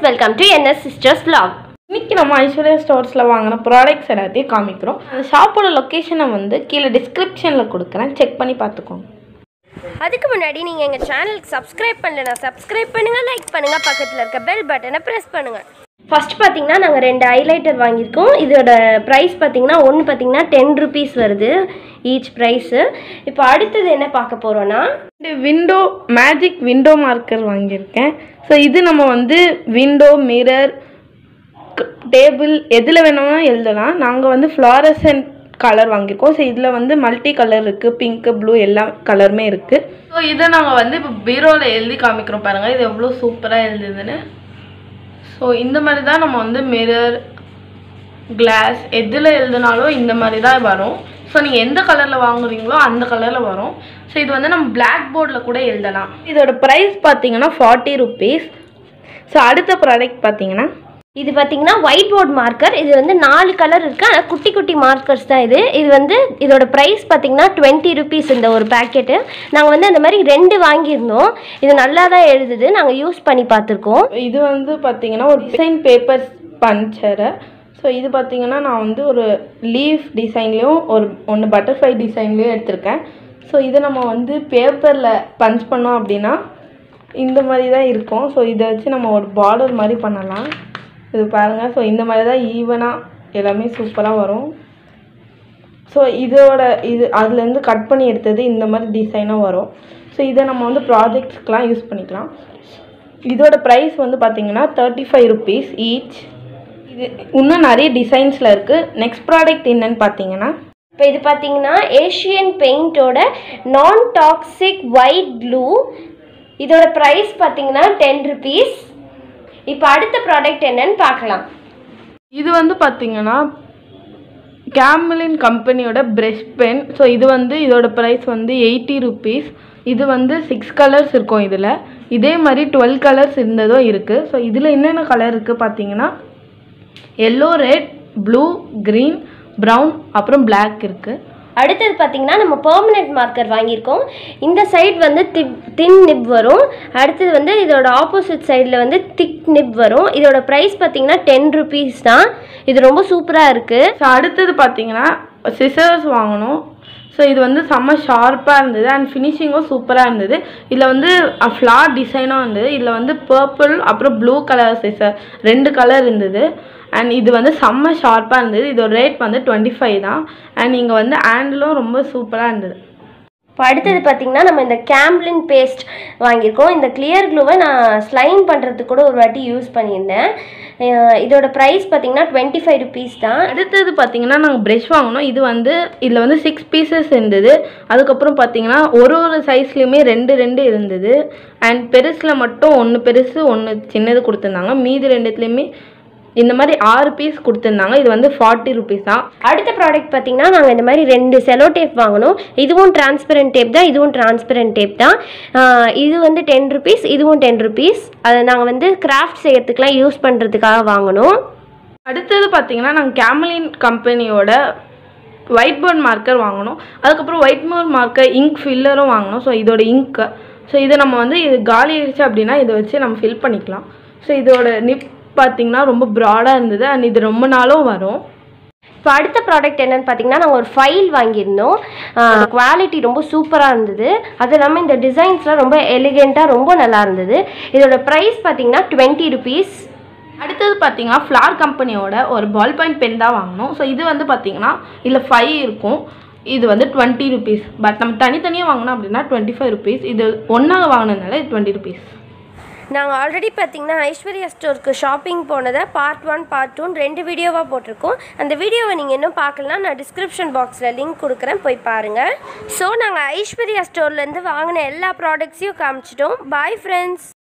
welcome to NS sisters vlog இன்னைக்கு நம்ம ஐஸ்வர்யா ஸ்டோர்ஸில் வாங்கின ப்ராடக்ட்ஸ் எல்லாத்தையும் காமிக்கிறோம் அந்த ஷாப்போட லொக்கேஷனை வந்து கீழே டிஸ்கிரிப்ஷனில் கொடுக்குறேன் செக் பண்ணி பார்த்துக்கோங்க அதுக்கு முன்னாடி நீங்கள் எங்கள் சேனலுக்கு சப்ஸ்கிரைப் பண்ணலனா சப்ஸ்கிரைப் பண்ணுங்கள் லைக் பண்ணுங்கள் பக்கத்தில் இருக்க பெல் பட்டனை ப்ரெஸ் பண்ணுங்கள் ஃபர்ஸ்ட் பார்த்தீங்கன்னா நாங்கள் ரெண்டு ஹைலைட்டர் வாங்கியிருக்கோம் இதோட ப்ரைஸ் பார்த்தீங்கன்னா ஒன்று பார்த்தீங்கன்னா டென் ருபீஸ் வருது ஈச் ப்ரைஸு இப்போ அடுத்தது என்ன பார்க்க போகிறோன்னா இந்த விண்டோ மேஜிக் விண்டோ மார்க்கர் வாங்கியிருக்கேன் ஸோ இது நம்ம வந்து விண்டோ மிரர் டேபிள் எதில் வேணாலும் எழுதலாம் நாங்கள் வந்து ஃப்ளாரசன்ட் கலர் வாங்கியிருக்கோம் ஸோ இதில் வந்து மல்டி கலர் இருக்குது பிங்க்கு ப்ளூ எல்லா கலருமே இருக்குது ஸோ இதை நாங்கள் வந்து இப்போ பீரோவில் எழுதி காமிக்கிறோம் பாருங்கள் இது எவ்வளோ சூப்பராக எழுதுதுன்னு ஸோ இந்த மாதிரி தான் நம்ம வந்து மிரர் கிளாஸ் எதில் எழுதினாலும் இந்த மாதிரி தான் வரும் ஸோ நீங்கள் எந்த கலரில் வாங்குறீங்களோ அந்த கலரில் வரும் ஸோ இது வந்து நம்ம பிளாக் போர்டில் கூட எழுதலாம் இதோட ப்ரைஸ் பார்த்தீங்கன்னா ஃபார்ட்டி ருபீஸ் ஸோ அடுத்த ப்ராடக்ட் பார்த்தீங்கன்னா இது பார்த்தீங்கன்னா ஒயிட் போர்ட் மார்க்கர் இது வந்து நாலு கலர் இருக்குது ஆனால் குட்டி குட்டி மார்க்கர்ஸ் தான் இது இது வந்து இதோட ப்ரைஸ் பார்த்தீங்கன்னா டுவெண்ட்டி ருபீஸ் இந்த ஒரு பேக்கெட்டு நாங்கள் வந்து அந்த மாதிரி ரெண்டு வாங்கியிருந்தோம் இது நல்லா தான் எழுதுது நாங்கள் யூஸ் பண்ணி பார்த்துருக்கோம் இது வந்து பார்த்தீங்கன்னா ஒரு டிசைன் பேப்பர் பஞ்சரை ஸோ இது பார்த்தீங்கன்னா நான் வந்து ஒரு லீஃப் டிசைன்லேயும் ஒரு ஒன்று பட்டர்ஃப்ளை டிசைன்லேயும் எடுத்திருக்கேன் ஸோ இதை நம்ம வந்து பேப்பரில் பஞ்ச் பண்ணோம் அப்படின்னா இந்த மாதிரி தான் இருக்கும் ஸோ இதை வச்சு நம்ம ஒரு பார்டர் மாதிரி பண்ணலாம் இது பாருங்கள் ஸோ இந்த மாதிரி தான் ஈவனாக எல்லாமே சூப்பராக வரும் ஸோ இதோட இது அதுலேருந்து கட் பண்ணி எடுத்தது இந்த மாதிரி டிசைனாக வரும் ஸோ இதை நம்ம வந்து ப்ராஜெக்ட்ஸ்க்கெலாம் யூஸ் பண்ணிக்கலாம் இதோட ப்ரைஸ் வந்து பார்த்தீங்கன்னா தேர்ட்டி ஃபைவ் ருபீஸ் ஈச் இது இன்னும் நிறைய டிசைன்ஸில் இருக்குது நெக்ஸ்ட் ப்ராடக்ட் என்னன்னு பார்த்தீங்கன்னா இப்போ இது பார்த்தீங்கன்னா ஏஷியன் பெயிண்டோட நான் டாக்ஸிக் ஒயிட் க்ளூ இதோட ப்ரைஸ் பார்த்தீங்கன்னா டென் ருபீஸ் இப்போ அடுத்த ப்ராடக்ட் என்னன்னு பார்க்கலாம் இது வந்து பார்த்தீங்கன்னா கேமலின் கம்பெனியோட ப்ரெஷ் பென் ஸோ இது வந்து இதோட ப்ரைஸ் வந்து எயிட்டி ருபீஸ் இது வந்து சிக்ஸ் கலர்ஸ் இருக்கும் இதில் இதே மாதிரி டுவெல் கலர்ஸ் இருந்ததும் இருக்குது ஸோ இதில் என்னென்ன கலர் இருக்குது பார்த்தீங்கன்னா yellow red blue green brown அப்புறம் Black இருக்குது அடுத்தது பார்த்தீங்கன்னா நம்ம பெர்மனெண்ட் மார்க்கர் வாங்கியிருக்கோம் இந்த சைடு வந்து திப் தின் நிப் வரும் அடுத்தது வந்து இதோட ஆப்போசிட் சைடில் வந்து திக் நிப் வரும் இதோட ப்ரைஸ் பார்த்தீங்கன்னா டென் ருபீஸ் தான் இது ரொம்ப சூப்பராக இருக்குது ஸோ அடுத்தது பார்த்தீங்கன்னா சிசர்ஸ் வாங்கணும் ஸோ இது வந்து செம்ம ஷார்ப்பாக இருந்தது அண்ட் ஃபினிஷிங்கும் சூப்பராக இருந்தது இதில் வந்து ஃப்ளார் டிசைனும் இருந்தது இதில் வந்து பர்பிள் அப்புறம் ப்ளூ கலர் சிசர் ரெண்டு கலர் இருந்தது அண்ட் இது வந்து செம்ம ஷார்ப்பாக இருந்தது இதோட ரேட் வந்து டுவெண்ட்டி ஃபைவ் தான் அண்ட் இங்கே வந்து ஹேண்டிலும் ரொம்ப சூப்பராக இருந்தது இப்போ அடுத்தது பார்த்தீங்கன்னா நம்ம இந்த கேம்லின் பேஸ்ட் வாங்கியிருக்கோம் இந்த கிளியர் க்ளூவை நான் ஸ்லைம் பண்ணுறதுக்கு கூட ஒரு வாட்டி யூஸ் பண்ணியிருந்தேன் அஹ் இதோட ப்ரைஸ் பார்த்தீங்கன்னா டுவெண்ட்டி ஃபைவ் ருபீஸ் தான் அடுத்தது பார்த்தீங்கன்னா நாங்கள் ப்ரெஷ் வாங்கினோம் இது வந்து இதில் வந்து சிக்ஸ் பீசஸ் இருந்தது அதுக்கப்புறம் பார்த்தீங்கன்னா ஒரு ஒரு சைஸ்லேயுமே ரெண்டு ரெண்டு இருந்தது அண்ட் பெருசில் மட்டும் ஒன்று பெருசு ஒன்று சின்னது கொடுத்துருந்தாங்க மீதி ரெண்டுத்துலேயுமே இந்த மாதிரி ஆறு பீஸ் கொடுத்துருந்தாங்க இது வந்து ஃபார்ட்டி ருபீஸ் தான் அடுத்த ப்ராடக்ட் பார்த்தீங்கன்னா நாங்கள் இந்த மாதிரி ரெண்டு செலோ டேப் வாங்கினோம் இதுவும் டிரான்ஸ்பரண்ட் டேப் தான் இதுவும் டிரான்ஸ்பரண்ட் டேப் தான் ஆஹ் இது வந்து டென் ருபீஸ் இதுவும் டென் ருபீஸ் அதை நாங்கள் வந்து கிராஃப்ட் செய்யறதுக்குலாம் யூஸ் பண்ணுறதுக்காக வாங்கினோம் அடுத்தது பார்த்தீங்கன்னா நாங்கள் கேமலின் கம்பெனியோட ஒயிட் போர்ட் மார்க்கர் வாங்கினோம் அதுக்கப்புறம் ஒயிட் போர்ட் மார்க்கர் இங்க் ஃபில்லரும் வாங்கினோம் ஸோ இதோட இங்க்கு ஸோ இதை நம்ம வந்து இது காலி ஆயிடுச்சு அப்படின்னா இதை வச்சு நம்ம ஃபில் பண்ணிக்கலாம் ஸோ இதோட நிப் பார்த்தீங்கன்னா ரொம்ப ப்ராடாக இருந்தது அண்ட் இது ரொம்ப நாளும் வரும் இப்போ அடுத்த ப்ராடக்ட் என்னன்னு பார்த்தீங்கன்னா நாங்கள் ஒரு ஃபைல் வாங்கியிருந்தோம் குவாலிட்டி ரொம்ப சூப்பராக இருந்தது அது இல்லாமல் இந்த டிசைன்ஸ்லாம் ரொம்ப எலிகெண்ட்டாக ரொம்ப நல்லா இருந்தது இதோட ப்ரைஸ் பார்த்தீங்கன்னா டுவெண்ட்டி ருபீஸ் அடுத்தது பார்த்தீங்கன்னா ஃப்ளார் கம்பெனியோட ஒரு பால் பாயிண்ட் பென் தான் வாங்கினோம் ஸோ இது வந்து பார்த்தீங்கன்னா இதில் ஃபைவ் இருக்கும் இது வந்து டுவெண்ட்டி ருபீஸ் பட் நம்ம தனித்தனியாக வாங்கினோம் அப்படின்னா டுவெண்ட்டி ஃபைவ் ருபீஸ் இது ஒன்றாக வாங்கினதுனால இது டுவெண்ட்டி ருபீஸ் நாங்கள் ஆல்ரெடி பார்த்தீங்கன்னா ஐஸ்வர்யா ஸ்டோருக்கு ஷாப்பிங் போனதை பார்ட் ஒன் பார்ட் டூன்னு ரெண்டு வீடியோவாக போட்டிருக்கோம் அந்த வீடியோவை நீங்கள் இன்னும் பார்க்கலனா நான் டிஸ்கிரிப்ஷன் பாக்ஸில் லிங்க் கொடுக்குறேன் போய் பாருங்கள் ஸோ நாங்கள் ஐஸ்வர்யா ஸ்டோர்லேருந்து வாங்கின எல்லா ப்ராடக்ட்ஸையும் காமிச்சிட்டோம் பாய் ஃப்ரெண்ட்ஸ்